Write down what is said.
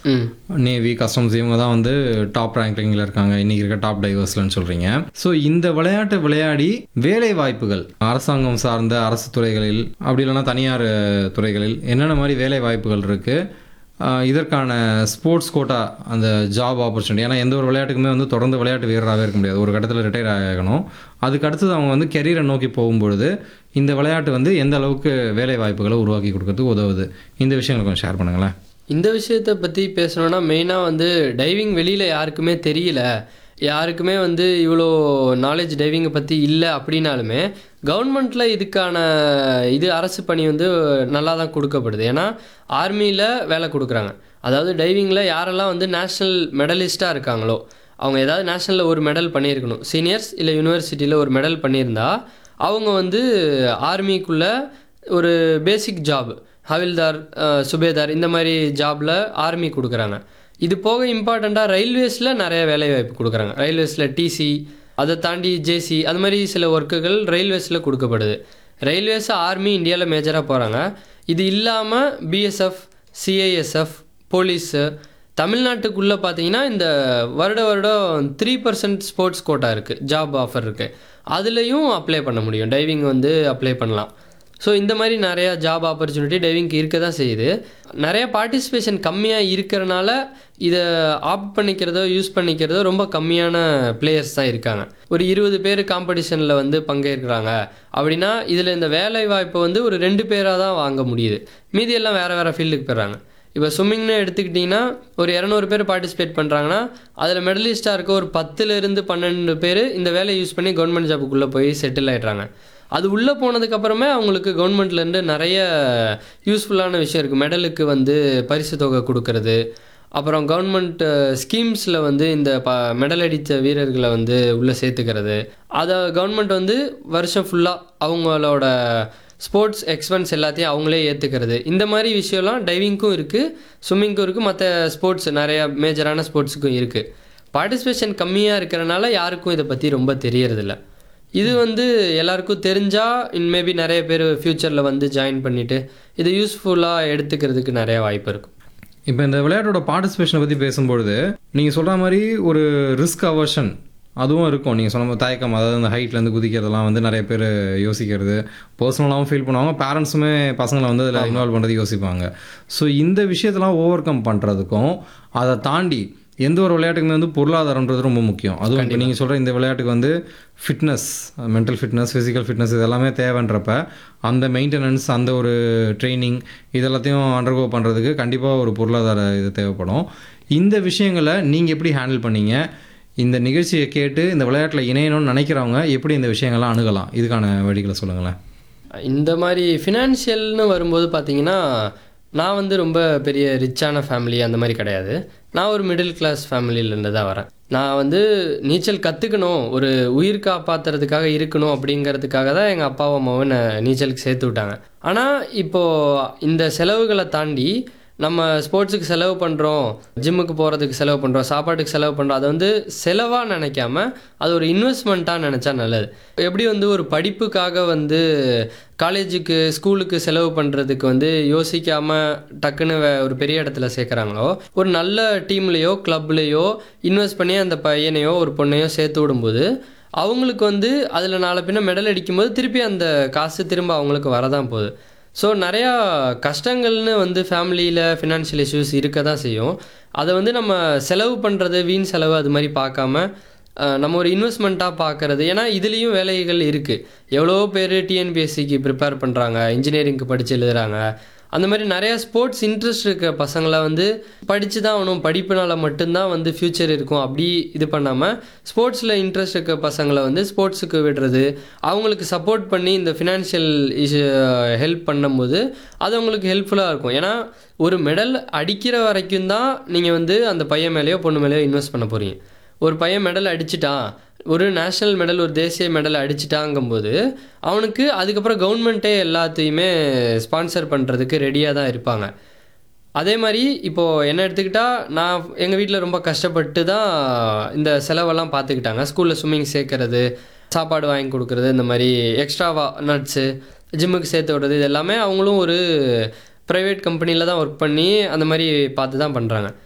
ம் navy customs இவங்க தான் வந்து டாப் ரேங்கிங்கில் இருக்காங்க இன்னைக்கு இருக்க டாப் டைவர்ஸ்லன்னு சொல்கிறீங்க ஸோ இந்த விளையாட்டு விளையாடி வேலை வாய்ப்புகள் அரசாங்கம் சார்ந்த அரசு துறைகளில் அப்படி இல்லைன்னா தனியார் அஹ், துறைகளில் என்னென்ன மாதிரி வேலை வாய்ப்புகள் இருக்குது இதற்கான ஸ்போர்ட்ஸ் கோட்டா அந்த ஜாப் ஆப்பர்ச்சுனிட்டி ஏன்னா எந்த ஒரு விளையாட்டுக்குமே வந்து தொடர்ந்து விளையாட்டு வீரராகவே இருக்க முடியாது ஒரு கட்டத்தில் ரிட்டையர் ஆகணும் அதுக்கு அடுத்தது அவங்க வந்து கெரியரை நோக்கி போகும்பொழுது இந்த விளையாட்டு வந்து எந்த அளவுக்கு வேலை வாய்ப்புகளை உருவாக்கி கொடுக்கறதுக்கு உதவுது இந்த விஷயங்களை கொஞ்சம் ஷேர் பண்ணுங்களேன் இந்த விஷயத்தை பற்றி பேசணுன்னா மெயினாக வந்து டைவிங் வெளியில் யாருக்குமே தெரியல யாருக்குமே வந்து இவ்வளோ நாலேஜ் டைவிங்கை பற்றி இல்லை அப்படின்னாலுமே கவர்மெண்ட்டில் இதுக்கான இது அரசு பணி வந்து நல்லா தான் கொடுக்கப்படுது ஏன்னா ஆர்மியில் வேலை கொடுக்குறாங்க அதாவது டைவிங்கில் யாரெல்லாம் வந்து நேஷ்னல் மெடலிஸ்ட்டாக இருக்காங்களோ அவங்க ஏதாவது நேஷ்னலில் ஒரு மெடல் பண்ணியிருக்கணும் சீனியர்ஸ் இல்லை யூனிவர்சிட்டியில் ஒரு மெடல் பண்ணியிருந்தா அவங்க வந்து ஆர்மிக்குள்ளே ஒரு பேசிக் ஜாப் ஹவில்தார் அஹ், சுபேதார் இந்த மாதிரி ஜாபில் ஆர்மி கொடுக்குறாங்க இது போக இம்பார்ட்டண்ட்டாக ரயில்வேஸில் நிறைய வேலைவாய்ப்பு கொடுக்குறாங்க ரயில்வேஸில் டிசி அதை தாண்டி ஜேசி அது மாதிரி சில ஒர்க்குகள் ரயில்வேஸில் கொடுக்கப்படுது ரயில்வேஸ் ஆர்மி இந்தியாவில் மேஜராக போகிறாங்க இது இல்லாமல் பிஎஸ்எஃப் சிஐஎஸ்எஃப் போலீஸு தமிழ்நாட்டுக்குள்ளே பார்த்தீங்கன்னா இந்த வருட வருடம் த்ரீ பர்சன்ட் ஸ்போர்ட்ஸ் கோட்டா இருக்குது ஜாப் ஆஃபர் இருக்குது அதுலேயும் அப்ளை பண்ண முடியும் டைவிங் வந்து அப்ளை பண்ணலாம் ஸோ இந்த மாதிரி நிறையா ஜாப் ஆப்பர்ச்சுனிட்டி டைவிங்க்கு இருக்க தான் செய்யுது நிறைய பார்ட்டிசிபேஷன் கம்மியாக இருக்கிறனால இதை ஆப்ட் பண்ணிக்கிறதோ யூஸ் பண்ணிக்கிறதோ ரொம்ப கம்மியான பிளேயர்ஸ் தான் இருக்காங்க ஒரு இருபது பேர் காம்படிஷனில் வந்து பங்கேற்கிறாங்க அப்படின்னா இதில் இந்த வேலை வாய்ப்பை வந்து ஒரு ரெண்டு பேராக தான் வாங்க முடியுது மீதி எல்லாம் வேறு வேறு ஃபீல்டுக்கு போயிடுறாங்க இப்போ ஸ்விம்மிங்னு எடுத்துக்கிட்டிங்கன்னா ஒரு இரநூறு பேர் பார்ட்டிசிபேட் பண்ணுறாங்கன்னா அதில் மெடலிஸ்ட்டாக இருக்க ஒரு பத்துலேருந்து பன்னெண்டு பேர் இந்த வேலையை யூஸ் பண்ணி கவர்மெண்ட் ஜாபுக்குள்ளே போய் செட்டில் ஆயிடுறாங்க அது உள்ளே போனதுக்கப்புறமே அவங்களுக்கு கவர்மெண்ட்லேருந்து நிறைய யூஸ்ஃபுல்லான விஷயம் இருக்குது மெடலுக்கு வந்து பரிசு தொகை கொடுக்கறது அப்புறம் கவர்மெண்ட் ஸ்கீம்ஸில் வந்து இந்த ப மெடல் அடித்த வீரர்களை வந்து உள்ளே சேர்த்துக்கிறது அதை கவர்மெண்ட் வந்து வருஷம் ஃபுல்லாக அவங்களோட ஸ்போர்ட்ஸ் எக்ஸ்பென்ஸ் எல்லாத்தையும் அவங்களே ஏற்றுக்கிறது இந்த மாதிரி விஷயம்லாம் டைவிங்க்கும் இருக்குது ஸ்விம்மிங்க்கும் இருக்குது மற்ற ஸ்போர்ட்ஸ் நிறையா மேஜரான ஸ்போர்ட்ஸுக்கும் இருக்குது பார்ட்டிசிபேஷன் கம்மியாக இருக்கிறனால யாருக்கும் இதை பற்றி ரொம்ப தெரியறதில்ல இது வந்து எல்லாருக்கும் தெரிஞ்சால் இன்மேபி நிறைய பேர் ஃப்யூச்சரில் வந்து ஜாயின் பண்ணிவிட்டு இதை யூஸ்ஃபுல்லாக எடுத்துக்கிறதுக்கு நிறைய வாய்ப்பு இருக்கும் இப்போ இந்த விளையாட்டோட பார்ட்டிசிபேஷனை பற்றி பேசும்பொழுது நீங்கள் சொல்கிற மாதிரி ஒரு ரிஸ்க் அவர்ஷன் அதுவும் இருக்கும் நீங்கள் சொன்ன மாதிரி தயக்கம் அதாவது அந்த ஹைட்லேருந்து குதிக்கிறதெல்லாம் வந்து நிறைய பேர் யோசிக்கிறது பர்சனலாகவும் ஃபீல் பண்ணுவாங்க பேரண்ட்ஸுமே பசங்களை வந்து அதில் இன்வால்வ் பண்ணுறது யோசிப்பாங்க ஸோ இந்த விஷயத்தெல்லாம் ஓவர் கம் பண்ணுறதுக்கும் அதை தாண்டி எந்த ஒரு விளையாட்டுக்குமே வந்து பொருளாதாரம்ன்றது ரொம்ப முக்கியம் அதுவும் இப்போ நீங்கள் சொல்கிற இந்த விளையாட்டுக்கு வந்து fitness mental fitness physical fitness இதெல்லாமே தேவைன்றப்ப அந்த மெயின்டெனன்ஸ் அந்த ஒரு ட்ரைனிங் இதெல்லாத்தையும் அண்டர்கோ பண்ணுறதுக்கு கண்டிப்பாக ஒரு பொருளாதார இது தேவைப்படும் இந்த விஷயங்களை நீங்கள் எப்படி ஹேண்டில் பண்ணீங்க இந்த நிகழ்ச்சியை கேட்டு இந்த விளையாட்டில் இணையணும்னு நினைக்கிறவங்க எப்படி இந்த விஷயங்கள்லாம் அணுகலாம் இதுக்கான வழிகளை சொல்லுங்களேன் இந்த மாதிரி ஃபினான்ஷியல்னு வரும்போது பார்த்தீங்கன்னா நான் வந்து ரொம்ப பெரிய ரிச்சான ஃபேமிலி அந்த மாதிரி கிடையாது நான் ஒரு மிடில் கிளாஸ் ஃபேமிலியிலேருந்து தான் வரேன் நான் வந்து நீச்சல் கற்றுக்கணும் ஒரு உயிர் காப்பாற்றுறதுக்காக இருக்கணும் அப்படிங்கிறதுக்காக தான் எங்கள் அப்பாவும் அம்மாவும் என்னை நீச்சலுக்கு சேர்த்து விட்டாங்க ஆனால் இப்போது இந்த செலவுகளை தாண்டி நம்ம ஸ்போர்ட்ஸுக்கு செலவு பண்ணுறோம் ஜிம்முக்கு போகிறதுக்கு செலவு பண்ணுறோம் சாப்பாட்டுக்கு செலவு பண்ணுறோம் அதை வந்து செலவாக நினைக்காம அது ஒரு இன்வெஸ்ட்மெண்ட்டாக நினச்சா நல்லது எப்படி வந்து ஒரு படிப்புக்காக வந்து காலேஜுக்கு ஸ்கூலுக்கு செலவு பண்ணுறதுக்கு வந்து யோசிக்காமல் டக்குன்னு வே- ஒரு பெரிய இடத்துல சேர்க்குறாங்களோ ஒரு நல்ல டீம்லேயோ கிளப்லேயோ இன்வெஸ்ட் பண்ணி அந்த பையனையோ ஒரு பொண்ணையோ சேர்த்து விடும்போது அவங்களுக்கு வந்து அதில் நாளை பின்ன மெடல் அடிக்கும்போது திருப்பி அந்த காசு திரும்ப அவங்களுக்கு வரதான் போகுது ஸோ நிறையா கஷ்டங்கள்னு வந்து ஃபேமிலியில் ஃபினான்ஷியல் இஷ்யூஸ் இருக்க தான் செய்யும் அதை வந்து நம்ம செலவு பண்ணுறது வீண் செலவு அது மாதிரி பார்க்காம அஹ், நம்ம ஒரு இன்வெஸ்ட்மெண்ட்டாக பார்க்கறது ஏன்னா இதுலேயும் வேலைகள் இருக்குது எவ்வளோ பேர் டிஎன்பிஎஸ்சிக்கு ப்ரிப்பேர் பண்ணுறாங்க இன்ஜினியரிங்க்கு படித்து எழுதுறாங்க அந்த மாதிரி நிறையா ஸ்போர்ட்ஸ் இன்ட்ரெஸ்ட் இருக்க பசங்களை வந்து படித்து தான் ஆகணும் படிப்புனால மட்டும்தான் வந்து ஃப்யூச்சர் இருக்கும் அப்படி இது பண்ணாமல் ஸ்போர்ட்ஸில் இன்ட்ரெஸ்ட் இருக்க பசங்களை வந்து ஸ்போர்ட்ஸுக்கு விடுறது அவங்களுக்கு சப்போர்ட் பண்ணி இந்த ஃபினான்ஷியல் ஹெல்ப் பண்ணும்போது அது அவங்களுக்கு ஹெல்ப்ஃபுல்லாக இருக்கும் ஏன்னா ஒரு மெடல் அடிக்கிற வரைக்கும் தான் நீங்கள் வந்து அந்த பையன் மேலேயோ பொண்ணு மேலேயோ இன்வெஸ்ட் பண்ண போகிறீங்க ஒரு பையன் மெடல் அடிச்சிட்டான் ஒரு நேஷ்னல் மெடல் ஒரு தேசிய மெடல் அடிச்சிட்டாங்கும்போது அவனுக்கு அதுக்கப்புறம் கவர்மெண்ட்டே எல்லாத்தையுமே ஸ்பான்சர் பண்ணுறதுக்கு ரெடியாக தான் இருப்பாங்க அதே மாதிரி இப்போது என்ன எடுத்துக்கிட்டால் நான் எங்கள் வீட்டில் ரொம்ப கஷ்டப்பட்டு தான் இந்த செலவெல்லாம் பார்த்துக்கிட்டாங்க ஸ்கூலில் ஸ்விம்மிங் சேர்க்கறது சாப்பாடு வாங்கி கொடுக்குறது இந்த மாதிரி எக்ஸ்ட்ராவா நட்ஸு ஜிம்முக்கு சேர்த்து விடுறது இது எல்லாமே அவங்களும் ஒரு ப்ரைவேட் கம்பெனியில் தான் ஒர்க் பண்ணி அந்த மாதிரி பார்த்து தான் பண்ணுறாங்க